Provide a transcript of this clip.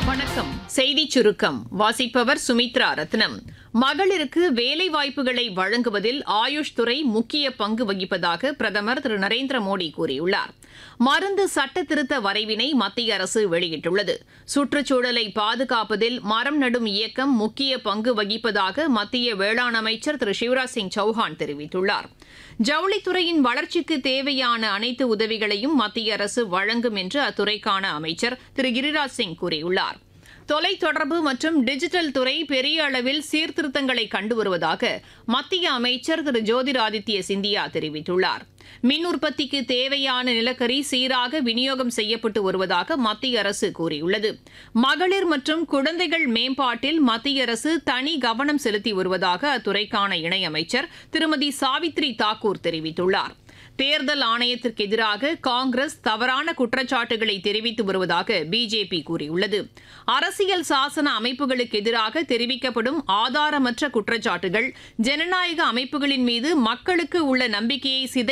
வணக்கம் செய்தி சுருக்கம் வாசிப்பவர் சுமித்ரா ரத்னம் மகளிருக்கு வேலை வாய்ப்புகளை வழங்குவதில் ஆயுஷ் துறை முக்கிய பங்கு வகிப்பதாக பிரதமர் திரு நரேந்திர மோடி கூறியுள்ளார் மருந்து சட்ட திருத்த வரைவினை மத்திய அரசு வெளியிட்டுள்ளது சுற்றுச்சூழலை பாதுகாப்பதில் மரம் நடும் இயக்கம் முக்கிய பங்கு வகிப்பதாக மத்திய வேளாண் அமைச்சர் திரு சிவராஜ் சிங் சௌஹான் தெரிவித்துள்ளார் ஜவுளித்துறையின் வளர்ச்சிக்கு தேவையான அனைத்து உதவிகளையும் மத்திய அரசு வழங்கும் என்று அத்துறைக்கான அமைச்சர் திரு கிரிராஜ் சிங் கூறியுள்ளார் தொலைத்தொடர்பு மற்றும் டிஜிட்டல் துறை பெரிய அளவில் சீர்திருத்தங்களை கண்டு வருவதாக மத்திய அமைச்சர் திரு ஜோதிராதித்ய சிந்தியா தெரிவித்துள்ளார் மின் உற்பத்திக்கு தேவையான நிலக்கரி சீராக விநியோகம் செய்யப்பட்டு வருவதாக மத்திய அரசு கூறியுள்ளது மகளிர் மற்றும் குழந்தைகள் மேம்பாட்டில் மத்திய அரசு தனி கவனம் செலுத்தி வருவதாக அத்துறைக்கான இணையமைச்சர் திருமதி சாவித்ரி தாக்கூர் தெரிவித்துள்ளார் தேர்தல் ஆணையத்திற்கு எதிராக காங்கிரஸ் தவறான குற்றச்சாட்டுகளை தெரிவித்து வருவதாக பிஜேபி கூறியுள்ளது அரசியல் சாசன அமைப்புகளுக்கு எதிராக தெரிவிக்கப்படும் ஆதாரமற்ற குற்றச்சாட்டுகள் ஜனநாயக அமைப்புகளின் மீது மக்களுக்கு உள்ள நம்பிக்கையை சிதை